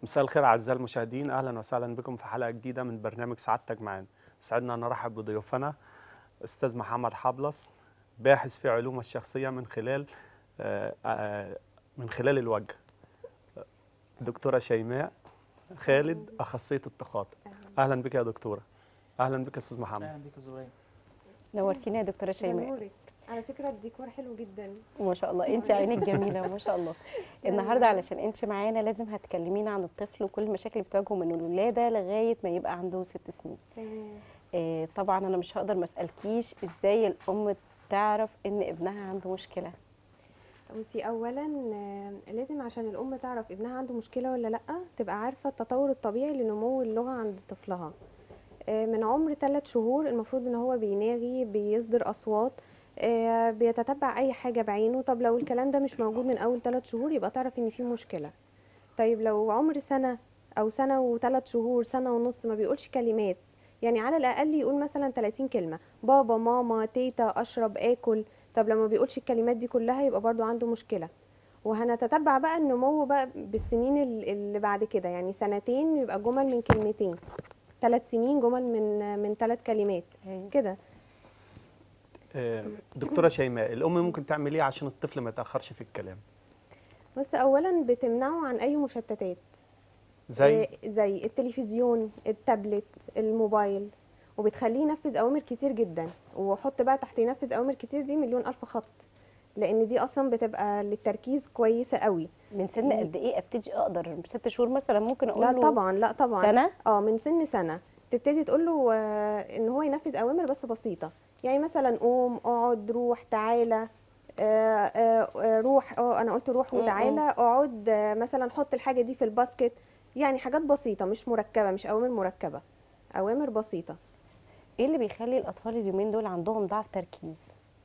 مساء الخير اعزائي المشاهدين اهلا وسهلا بكم في حلقه جديده من برنامج سعادتك معانا سعدنا ان نرحب بضيوفنا استاذ محمد حبلس باحث في علوم الشخصيه من خلال آه، آه، من خلال الوجه دكتوره شيماء خالد اخصائيه التخاطب اهلا بك يا دكتوره اهلا بك يا استاذ محمد اهلا بيك يا زهير نورتينا يا دكتوره شيماء نورك على فكره الديكور حلو جدا ما شاء الله انت عينك جميله ما شاء الله النهارده علشان انت معانا لازم هتكلمينا عن الطفل وكل المشاكل اللي بتواجهه من الولاده لغايه ما يبقى عنده ست سنين تمام آه طبعا انا مش هقدر ما اسالكيش ازاي الام تعرف ان ابنها عنده مشكله بصي اولا آه، لازم عشان الام تعرف ابنها عنده مشكله ولا لا تبقى عارفه التطور الطبيعي لنمو اللغه عند طفلها آه، من عمر 3 شهور المفروض ان هو بيناغي بيصدر اصوات آه، بيتتبع اي حاجه بعينه طب لو الكلام ده مش موجود من اول 3 شهور يبقى تعرف ان في مشكله طيب لو عمر سنه او سنه وثلاث شهور سنه ونص ما بيقولش كلمات يعني على الاقل يقول مثلا 30 كلمه بابا ماما تيتا اشرب اكل طب لما بيقولش الكلمات دي كلها يبقى برضو عنده مشكله وهنتتبع بقى النمو بقى بالسنين ال- اللي بعد كده يعني سنتين يبقى جمل من كلمتين ثلاث سنين جمل من من ثلاث كلمات كده آه، دكتوره شيماء الام ممكن تعمل ايه عشان الطفل ما يتاخرش في الكلام بس اولا بتمنعه عن اي مشتتات زي آه، زي التلفزيون التابلت الموبايل وبتخليه ينفذ اوامر كتير جدا وحط بقى تحت ينفذ اوامر كتير دي مليون الف خط لان دي اصلا بتبقى للتركيز كويسه قوي من سن قد ايه ابتدي اقدر ست شهور مثلا ممكن اقول لا له طبعا لا طبعا سنه اه من سن سنه تبتدي تقول له آه، ان هو ينفذ اوامر بس بسيطه يعني مثلا قوم اقعد روح تعالى آه، آه، آه، روح اه انا قلت روح م- م. وتعالى اقعد آه، مثلا حط الحاجه دي في الباسكت يعني حاجات بسيطه مش مركبه مش اوامر مركبه اوامر بسيطه ايه اللي بيخلي الاطفال اليومين دول عندهم ضعف تركيز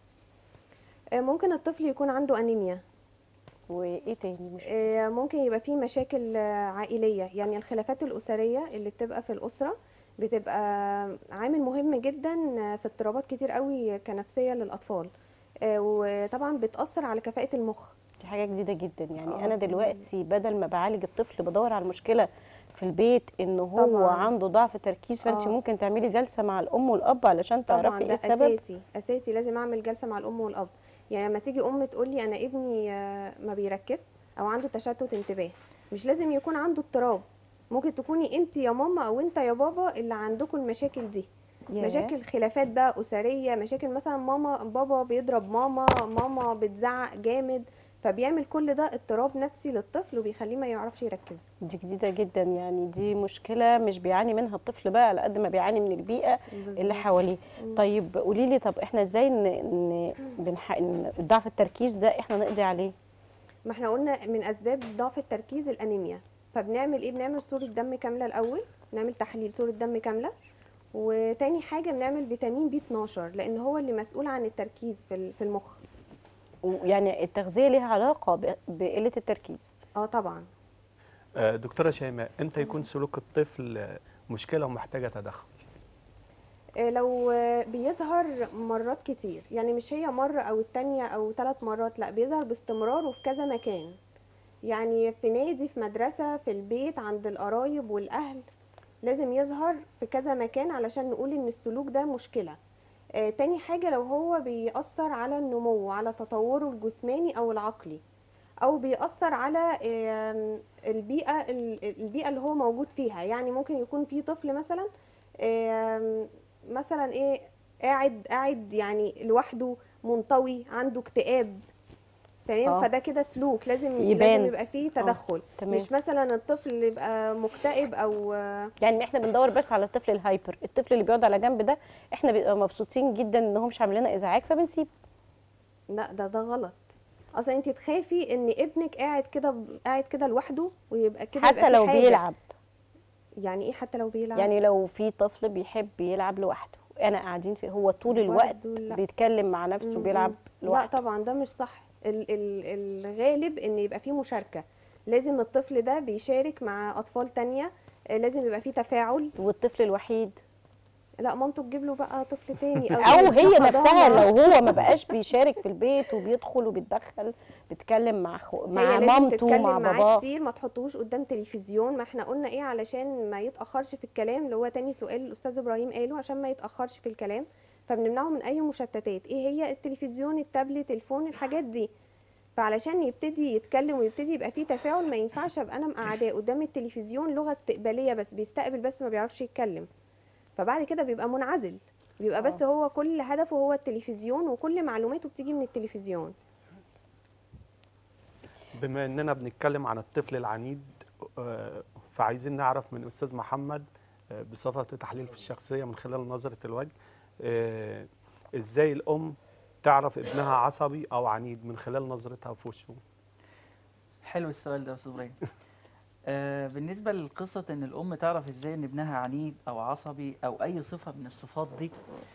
آه، ممكن الطفل يكون عنده انيميا وايه تاني مش آه، ممكن يبقى فيه مشاكل آه، عائلية يعني الخلافات الأسرية اللي بتبقى في الأسرة بتبقى عامل مهم جدا آه، في اضطرابات كتير قوي كنفسية للأطفال آه، وطبعا بتأثر على كفاءة المخ دي حاجه جديده جدا يعني آه. انا دلوقتي بدل ما بعالج الطفل بدور على المشكله في البيت ان هو طبعاً. عنده ضعف تركيز فانت آه. ممكن تعملي جلسه مع الام والاب علشان طبعا تعرفي ده ايه السبب أساسي أساسي لازم أعمل جلسة مع الأم والأب يعني لما تيجي أم تقولي أنا ابني آه، ما بيركز أو عنده تشتت انتباه مش لازم يكون عنده اضطراب ممكن تكوني انت يا ماما او انت يا بابا اللي عندكم المشاكل دي ياه. مشاكل خلافات بقى اسريه مشاكل مثلا ماما بابا بيضرب ماما ماما بتزعق جامد فبيعمل كل ده اضطراب نفسي للطفل وبيخليه ما يعرفش يركز دي جديده جدا يعني دي مشكله مش بيعاني منها الطفل بقى على قد ما بيعاني من البيئه اللي بالظبط. حواليه مم. طيب قولي لي طب احنا ازاي ن... ن... بنح... إن ضعف التركيز ده احنا نقضي عليه ما احنا قلنا من اسباب ضعف التركيز الانيميا فبنعمل ايه بنعمل صوره دم كامله الاول نعمل تحليل صوره دم كامله وتاني حاجه بنعمل فيتامين بي 12 لان هو اللي مسؤول عن التركيز في ال- في المخ ويعني التغذيه ليها علاقه ب... بقله التركيز اه طبعا آه، دكتوره شيماء امتى يكون سلوك الطفل آه، مشكله ومحتاجه تدخل آه، لو آه، بيظهر مرات كتير يعني مش هي مرة أو التانية أو ثلاث مرات لا بيظهر باستمرار وفي كذا مكان يعني في نادي في مدرسة في البيت عند القرايب والأهل لازم يظهر في كذا مكان علشان نقول إن السلوك ده مشكلة آه، تاني حاجة لو هو بيأثر على النمو على تطوره الجسماني أو العقلي أو بيأثر على آم، البيئة ال- البيئة اللي هو موجود فيها يعني ممكن يكون في طفل مثلا آم، مثلا ايه قاعد قاعد يعني لوحده منطوي عنده اكتئاب تمام آه. فده كده سلوك لازم يبان. لازم يبقى فيه تدخل تمام. مش مثلا الطفل اللي يبقى مكتئب او يعني احنا بندور بس على الطفل الهايبر الطفل اللي بيقعد على جنب ده احنا بنبقى مبسوطين جدا ان هو مش عامل لنا ازعاج فبنسيبه لا ده ده غلط اصلا انت تخافي ان ابنك قاعد كده قاعد كده لوحده ويبقى كده يبقى حتى في لو حاجة. بيلعب يعني ايه حتى لو بيلعب يعني لو في طفل بيحب يلعب لوحده انا قاعدين في هو طول الوقت برضو لا. بيتكلم مع نفسه م- بيلعب م. لا لوحده طبعا ده مش صح ال ال الغالب ان يبقى فيه مشاركه لازم الطفل ده بيشارك مع اطفال تانية آه، لازم يبقى فيه تفاعل والطفل الوحيد لا مامته تجيب له بقى طفل تاني او ينزل هي نفسها حضانة. لو هو ما بقاش بيشارك في البيت وبيدخل وبيتدخل بيتكلم مع خو... هي مع لازم مامته تتكلم مع معاه باباه كتير ما تحطوش قدام تلفزيون ما احنا قلنا ايه علشان ما يتاخرش في الكلام اللي هو تاني سؤال الاستاذ ابراهيم قاله عشان ما يتاخرش في الكلام فبنمنعه من اي مشتتات ايه هي التلفزيون التابلت الفون الحاجات دي فعلشان يبتدي يتكلم ويبتدي يبقى فيه تفاعل ما ينفعش ابقى انا مقعداه قدام التلفزيون لغه استقباليه بس بيستقبل بس ما بيعرفش يتكلم فبعد كده بيبقى منعزل بيبقى بس هو كل هدفه هو التلفزيون وكل معلوماته بتيجي من التلفزيون بما اننا بنتكلم عن الطفل العنيد آه، فعايزين نعرف من استاذ محمد آه، بصفه تحليل في الشخصيه من خلال نظره الوجه آه، ازاي الام تعرف ابنها عصبي او عنيد من خلال نظرتها في وشه حلو السؤال ده يا استاذ ابراهيم آه بالنسبه لقصه ان الام تعرف ازاي ان ابنها عنيد او عصبي او اي صفه من الصفات دي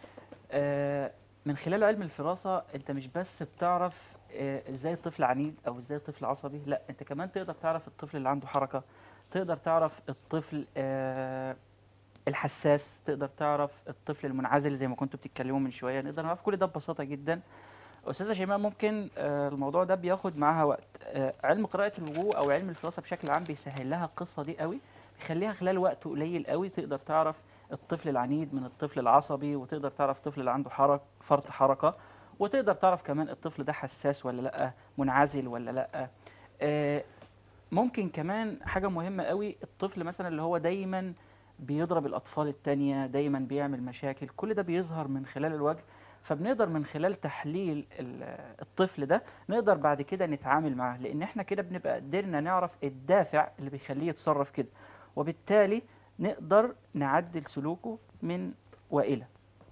آه من خلال علم الفراسه انت مش بس بتعرف آه ازاي الطفل عنيد او ازاي الطفل عصبي لا انت كمان تقدر تعرف الطفل اللي عنده حركه تقدر تعرف الطفل آه الحساس تقدر تعرف الطفل المنعزل زي ما كنتوا بتتكلموا من شويه نقدر نعرف كل ده ببساطه جدا استاذه شيماء ممكن آه، الموضوع ده بياخد معاها وقت آه، علم قراءه الوجوه او علم الفراسه بشكل عام بيسهل لها القصه دي قوي بيخليها خلال وقت قليل قوي تقدر تعرف الطفل العنيد من الطفل العصبي وتقدر تعرف الطفل اللي عنده حرك فرط حركه وتقدر تعرف كمان الطفل ده حساس ولا لا منعزل ولا لا آه، ممكن كمان حاجه مهمه قوي الطفل مثلا اللي هو دايما بيضرب الاطفال التانية دايما بيعمل مشاكل كل ده بيظهر من خلال الوجه فبنقدر من خلال تحليل ال- الطفل ده نقدر بعد كده نتعامل معاه لان احنا كده بنبقى قدرنا نعرف الدافع اللي بيخليه يتصرف كده وبالتالي نقدر نعدل سلوكه من والى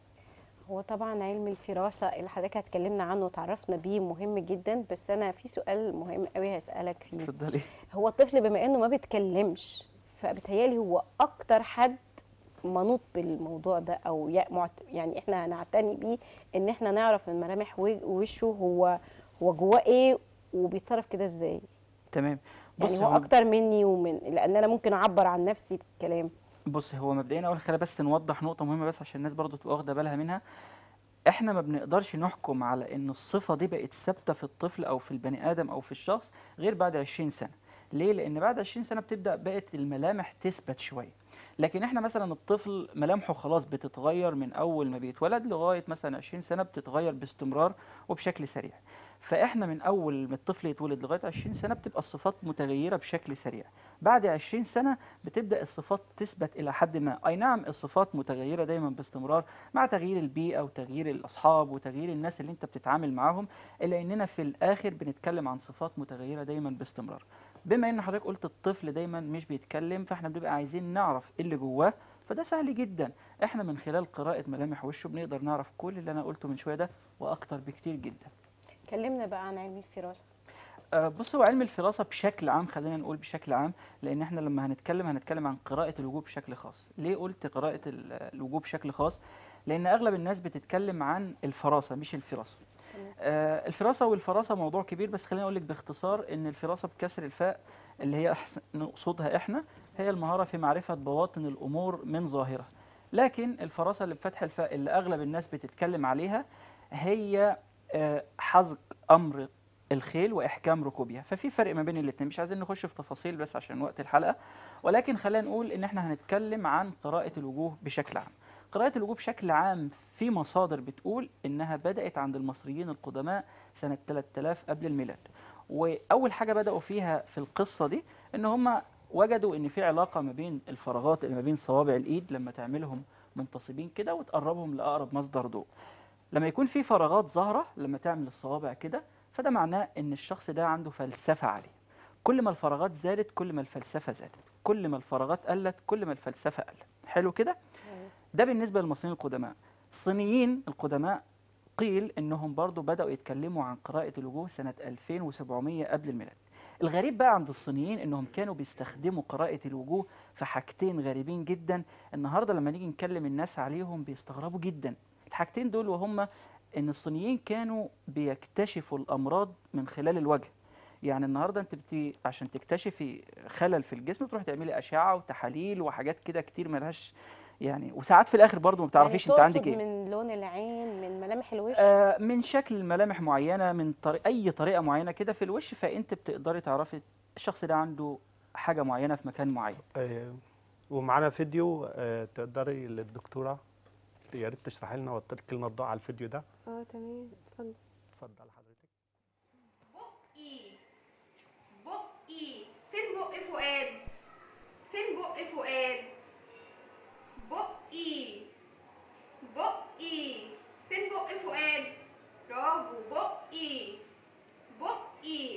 هو طبعا علم الفراسة اللي حضرتك اتكلمنا عنه وتعرفنا بيه مهم جدا بس انا في سؤال مهم قوي هسألك فيه اتفضلي هو الطفل بما انه ما بيتكلمش فبتهيالي هو اكتر حد منوط بالموضوع ده او يا- معت- يعني احنا هنعتني بيه ان احنا نعرف من ملامح وج- وشه هو هو جواه ايه وبيتصرف كده ازاي تمام بص يعني هو اكتر مني ومن لان انا ممكن اعبر عن نفسي بالكلام بص هو مبدئيا اول خلينا بس نوضح نقطه مهمه بس عشان الناس برضو تبقى واخده بالها منها احنا ما بنقدرش نحكم على ان الصفه دي بقت ثابته في الطفل او في البني ادم او في الشخص غير بعد 20 سنه ليه لان بعد 20 سنه بتبدا بقت الملامح تثبت شويه لكن احنا مثلا الطفل ملامحه خلاص بتتغير من اول ما بيتولد لغايه مثلا 20 سنه بتتغير باستمرار وبشكل سريع فاحنا من اول ما الطفل يتولد لغايه 20 سنه بتبقى الصفات متغيره بشكل سريع بعد 20 سنه بتبدا الصفات تثبت الى حد ما اي نعم الصفات متغيره دايما باستمرار مع تغيير البيئه وتغيير الاصحاب وتغيير الناس اللي انت بتتعامل معاهم الا اننا في الاخر بنتكلم عن صفات متغيره دايما باستمرار بما ان حضرتك قلت الطفل دايما مش بيتكلم فاحنا بنبقى عايزين نعرف ايه اللي جواه فده سهل جدا احنا من خلال قراءه ملامح وشه بنقدر نعرف كل اللي انا قلته من شويه ده واكتر بكتير جدا كلمنا بقى عن علم الفراسة آه، بص هو علم الفراسة بشكل عام خلينا نقول بشكل عام لأن احنا لما هنتكلم هنتكلم عن قراءة الوجوه بشكل خاص ليه قلت قراءة ال- الوجوه بشكل خاص لأن أغلب الناس بتتكلم عن الفراسة مش الفراسة تمام. آه الفراسة والفراسة موضوع كبير بس خليني أقول لك باختصار إن الفراسة بكسر الفاء اللي هي أحسن نقصدها إحنا هي المهارة في معرفة بواطن الأمور من ظاهرها لكن الفراسة اللي بفتح الفاء اللي أغلب الناس بتتكلم عليها هي آه، حظر أمر الخيل واحكام ركوبها ففي فرق ما بين الاثنين مش عايزين نخش في تفاصيل بس عشان وقت الحلقه ولكن خلينا نقول ان احنا هنتكلم عن قراءه الوجوه بشكل عام قراءه الوجوه بشكل عام في مصادر بتقول انها بدات عند المصريين القدماء سنه 3000 قبل الميلاد واول حاجه بداوا فيها في القصه دي ان هم وجدوا ان في علاقه ما بين الفراغات اللي ما بين صوابع الايد لما تعملهم منتصبين كده وتقربهم لاقرب مصدر ضوء لما يكون في فراغات ظاهره لما تعمل الصوابع كده فده معناه ان الشخص ده عنده فلسفه عاليه كل ما الفراغات زادت كل ما الفلسفه زادت كل ما الفراغات قلت كل ما الفلسفه قلت حلو كده ده بالنسبه للمصريين القدماء الصينيين القدماء قيل انهم برضو بداوا يتكلموا عن قراءه الوجوه سنه 2700 قبل الميلاد الغريب بقى عند الصينيين انهم كانوا بيستخدموا قراءه الوجوه في حاجتين غريبين جدا النهارده لما نيجي نكلم الناس عليهم بيستغربوا جدا الحاجتين دول وهم ان الصينيين كانوا بيكتشفوا الامراض من خلال الوجه يعني النهارده انت بتي عشان تكتشفي خلل في الجسم تروح تعملي اشعه وتحاليل وحاجات كده كتير ملهاش يعني وساعات في الاخر برضو ما بتعرفيش يعني انت عندك تقصد ايه من لون العين من ملامح الوش آه، من شكل ملامح معينه من طريق اي طريقه معينه كده في الوش فانت بتقدري تعرفي الشخص ده عنده حاجه معينه في مكان معين آه، ومعانا فيديو آه، تقدري للدكتوره يا ريت تشرحي لنا وتلقي لنا الضوء على الفيديو ده اه تمام اتفضل اتفضل حضرتك بقي بقي فين بق فؤاد فين بق فؤاد بقي بقي فين بق فؤاد برافو بقي بقي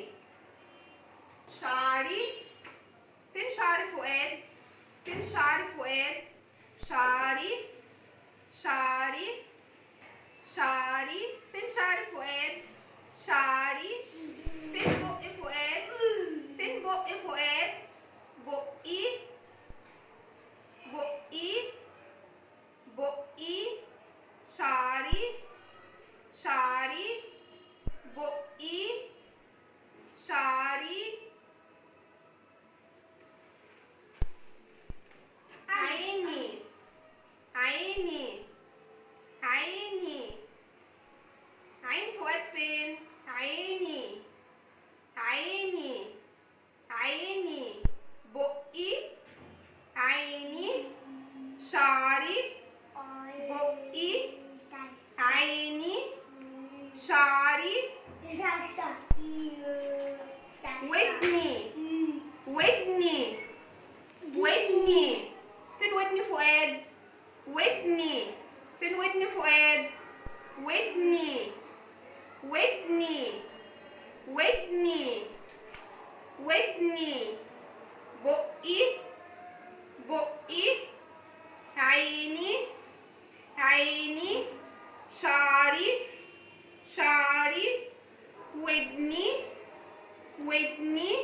شعري فين شعر فؤاد فين شعر فؤاد شعري شعري شعري فين شعر فؤاد شعري فين بق فؤاد فين بق فؤاد بقي بقي بقي شعري شعري بقي شعري عيني عيني عيني عين فؤاد فين عيني عيني عيني بقي عيني شعري بقي عيني شعري ودني ودني ودني فين ودني فؤاد ودني فين ودني فؤاد ودني ودني ودني ودني بقي بقي عيني عيني شعري شعري ودني ودني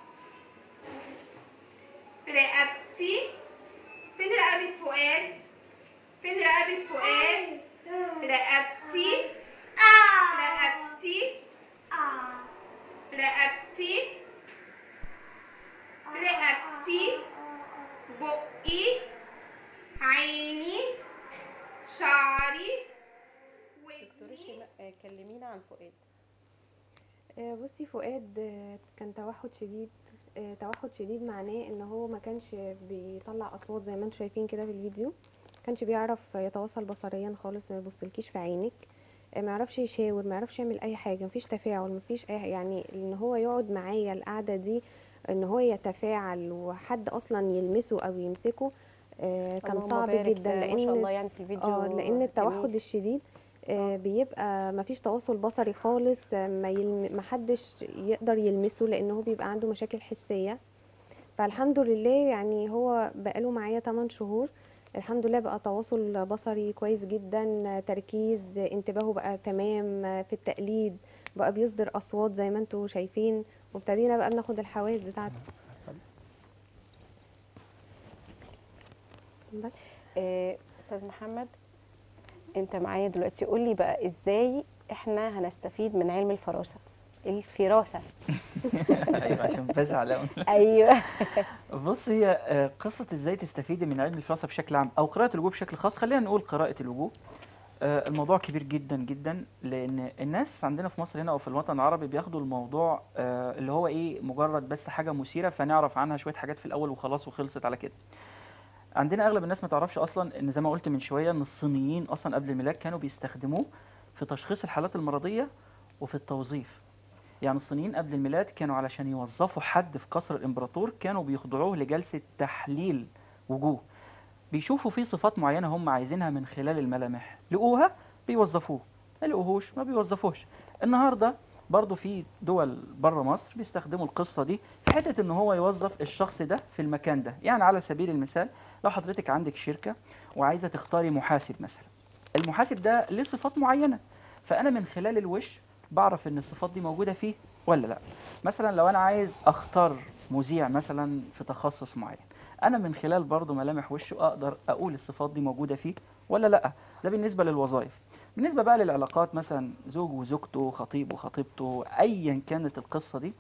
رقبتي فين رقبة فؤاد فين رقبة فؤاد رقبتي رقبتي رقبتي رقبتي بقي عيني شعري دكتورة ودني شيماء آه، كلمينا عن فؤاد آه، بصي فؤاد آه، كان توحد شديد آه، توحد شديد معناه ان هو ما كانش بيطلع اصوات زي ما انتم شايفين كده في الفيديو ما كانش بيعرف يتواصل بصريا خالص ما يبصلكيش في عينك آه، ما يعرفش يشاور ما يعرفش يعمل اي حاجه مفيش تفاعل مفيش اي يعني ان هو يقعد معايا القعده دي ان هو يتفاعل وحد اصلا يلمسه او يمسكه آه، كان اللهم صعب بارك، جدا آه، ما شاء لان الله يعني في الفيديو اه لان جميل. التوحد الشديد آه، بيبقى مفيش تواصل بصري خالص آه، ما يلم... محدش يقدر يلمسه لان هو بيبقى عنده مشاكل حسيه فالحمد لله يعني هو بقاله معايا 8 شهور الحمد لله بقى تواصل بصري كويس جدا آه، تركيز آه، انتباهه بقى تمام آه، في التقليد بقى بيصدر اصوات زي ما انتم شايفين وابتدينا بقى بناخد الحواس بتاعته بس آه، استاذ محمد انت معايا دلوقتي قول لي بقى ازاي احنا هنستفيد من علم الفراسه الفراسه ايوه عشان بزعل أوي. ايوه بص هي آه، قصه ازاي تستفيدي من علم الفراسه بشكل عام او قراءه الوجوه بشكل خاص خلينا نقول قراءه الوجوه آه، الموضوع كبير جدا جدا لان الناس عندنا في مصر هنا او في الوطن العربي بياخدوا الموضوع آه، اللي هو ايه مجرد بس حاجه مثيره فنعرف عنها شويه حاجات في الاول وخلاص وخلصت على كده عندنا اغلب الناس ما تعرفش اصلا ان زي ما قلت من شويه ان الصينيين اصلا قبل الميلاد كانوا بيستخدموه في تشخيص الحالات المرضيه وفي التوظيف يعني الصينيين قبل الميلاد كانوا علشان يوظفوا حد في قصر الامبراطور كانوا بيخضعوه لجلسه تحليل وجوه بيشوفوا فيه صفات معينه هم عايزينها من خلال الملامح لقوها بيوظفوه ما لقوهوش ما بيوظفوش النهارده برضو في دول بره مصر بيستخدموا القصه دي في حته ان هو يوظف الشخص ده في المكان ده يعني على سبيل المثال لو حضرتك عندك شركه وعايزه تختاري محاسب مثلا المحاسب ده ليه صفات معينه فانا من خلال الوش بعرف ان الصفات دي موجوده فيه ولا لا مثلا لو انا عايز اختار مذيع مثلا في تخصص معين انا من خلال برضو ملامح وشه اقدر اقول الصفات دي موجوده فيه ولا لا ده بالنسبه للوظائف بالنسبه بقى للعلاقات مثلا زوج وزوجته خطيب وخطيبته ايا كانت القصه دي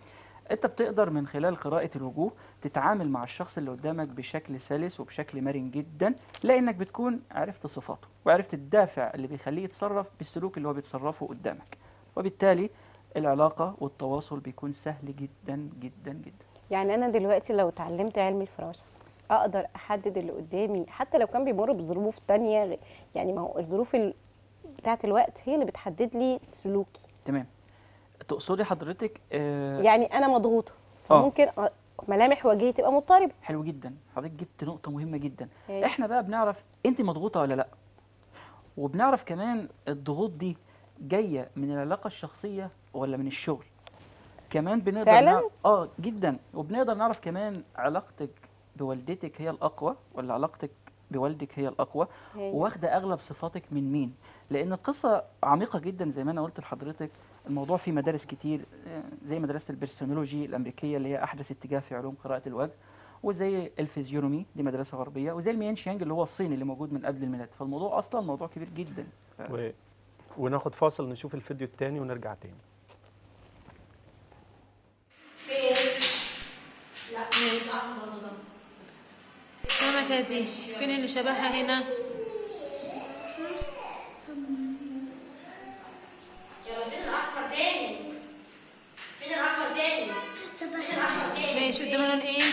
انت بتقدر من خلال قراءه الوجوه تتعامل مع الشخص اللي قدامك بشكل سلس وبشكل مرن جدا لانك بتكون عرفت صفاته وعرفت الدافع اللي بيخليه يتصرف بالسلوك اللي هو بيتصرفه قدامك وبالتالي العلاقه والتواصل بيكون سهل جدا جدا جدا يعني انا دلوقتي لو اتعلمت علم الفراسه اقدر احدد اللي قدامي حتى لو كان بيمر بظروف تانية غ- يعني ما هو الظروف ال- بتاعه الوقت هي اللي بتحدد لي سلوكي تمام تقصدي حضرتك آه يعني انا مضغوطه آه. فممكن أ- ملامح وجهي تبقى مضطربه حلو جدا حضرتك جبت نقطة مهمة جدا إيه؟ احنا بقى بنعرف انت مضغوطة ولا لا وبنعرف كمان الضغوط دي جاية من العلاقة الشخصية ولا من الشغل كمان بنقدر فعلاً؟ نعرف اه جدا وبنقدر نعرف كمان علاقتك بوالدتك هي الأقوى ولا علاقتك بوالدك هي الأقوى هي. واخدة أغلب صفاتك من مين لأن القصة عميقة جدا زي ما أنا قلت لحضرتك الموضوع فيه مدارس كتير آه، زي مدرسة البرسونولوجي الأمريكية اللي هي أحدث اتجاه في علوم قراءة الوجه وزي الفيزيونومي دي مدرسة غربية وزي الميان شيانج اللي هو الصيني اللي موجود من قبل الميلاد فالموضوع أصلا موضوع كبير جدا ف- و... وناخد فاصل نشوف الفيديو التاني ونرجع تاني السمكة دي فين اللي شبهها هنا؟ ماشي قدامها لون ايه؟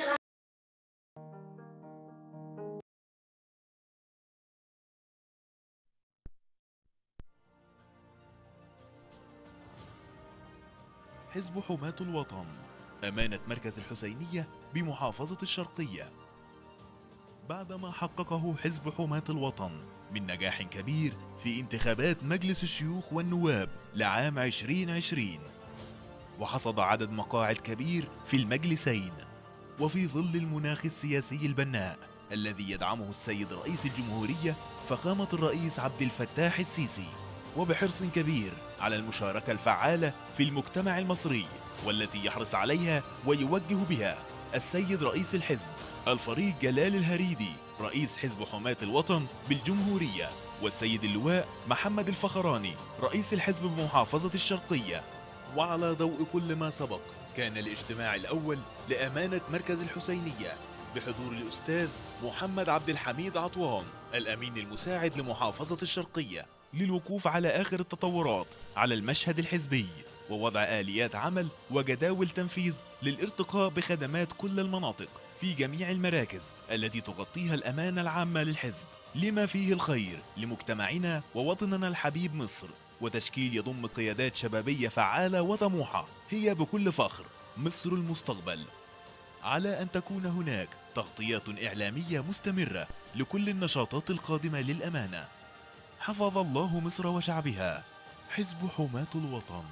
حزب حماة الوطن أمانة مركز الحسينية بمحافظة الشرقية بعدما حققه حزب حماة الوطن من نجاح كبير في انتخابات مجلس الشيوخ والنواب لعام 2020 وحصد عدد مقاعد كبير في المجلسين وفي ظل المناخ السياسي البناء الذي يدعمه السيد رئيس الجمهورية فخامة الرئيس عبد الفتاح السيسي وبحرص كبير على المشاركة الفعالة في المجتمع المصري والتي يحرص عليها ويوجه بها السيد رئيس الحزب الفريق جلال الهريدي رئيس حزب حماة الوطن بالجمهورية والسيد اللواء محمد الفخراني رئيس الحزب بمحافظة الشرقية وعلى ضوء كل ما سبق كان الاجتماع الأول لأمانة مركز الحسينية بحضور الأستاذ محمد عبد الحميد عطوان الأمين المساعد لمحافظة الشرقية للوقوف على آخر التطورات على المشهد الحزبي ووضع آليات عمل وجداول تنفيذ للارتقاء بخدمات كل المناطق في جميع المراكز التي تغطيها الأمانة العامة للحزب لما فيه الخير لمجتمعنا ووطننا الحبيب مصر وتشكيل يضم قيادات شبابية فعالة وطموحة هي بكل فخر مصر المستقبل على أن تكون هناك تغطيات إعلامية مستمرة لكل النشاطات القادمة للأمانة حفظ الله مصر وشعبها حزب حماة الوطن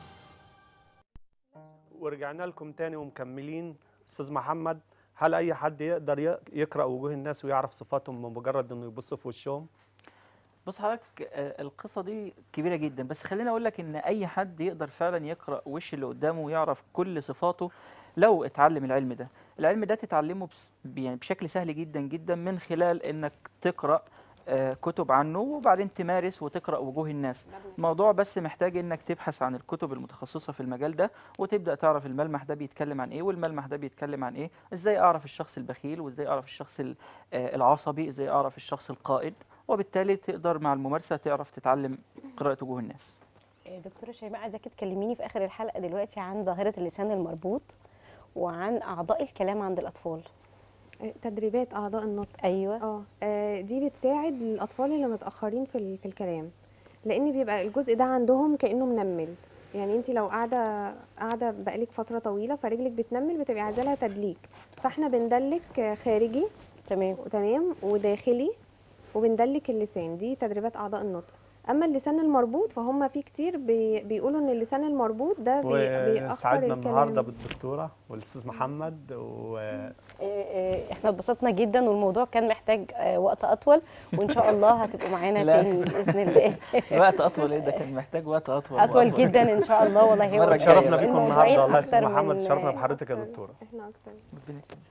ورجعنا لكم تاني ومكملين استاذ محمد هل اي حد يقدر ي- يقرا وجوه الناس ويعرف صفاتهم بمجرد انه يبص في وشهم بص حضرتك آه، القصة دي كبيرة جدا بس خليني أقول لك إن أي حد يقدر فعلا يقرأ وش اللي قدامه ويعرف كل صفاته لو اتعلم العلم ده العلم ده تتعلمه بس يعني بشكل سهل جدا جدا من خلال إنك تقرأ آه، كتب عنه وبعدين تمارس وتقرأ وجوه الناس الموضوع بس محتاج إنك تبحث عن الكتب المتخصصة في المجال ده وتبدأ تعرف الملمح ده بيتكلم عن إيه والملمح ده بيتكلم عن إيه إزاي أعرف الشخص البخيل وإزاي أعرف الشخص ال- آه، العصبي إزاي أعرف الشخص القائد وبالتالي تقدر مع الممارسة تعرف تتعلم قراءة وجوه الناس آه، دكتوره شيماء عايزاكي تكلميني في اخر الحلقه دلوقتي عن ظاهره اللسان المربوط وعن اعضاء الكلام عند الاطفال تدريبات اعضاء النطق ايوه اه آه، دي بتساعد الاطفال اللي متاخرين في ال- في الكلام لان بيبقى الجزء ده عندهم كانه منمل يعني انت لو قاعده قاعده بقالك فتره طويله فرجلك بتنمل بتبقي عايزه لها تدليك فاحنا بندلك آه، خارجي تمام تمام وداخلي وبندلك اللسان دي تدريبات اعضاء النطق اما اللسان المربوط فهم في كتير بي بيقولوا ان اللسان المربوط ده بي بيأخر وسعدنا النهارده الكلام بالدكتوره والاستاذ محمد و آه، آه، احنا اتبسطنا جدا والموضوع كان محتاج آه، وقت اطول وان شاء الله هتبقوا معانا لا. تاني باذن الله وقت أطول إيه ده كان محتاج وقت أطول اطول وأطول. جدا ان شاء الله والله هو مرة شرفنا جاية. بكم الموضوعين النهارده والله يا استاذ أكتر محمد من- شرفنا بحضرتك يا أكتر. دكتوره احنا اكتر ربنا يسلمك.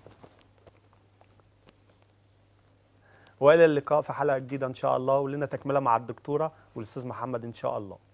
والى اللقاء في حلقه جديده ان شاء الله ولنا تكمله مع الدكتوره والاستاذ محمد ان شاء الله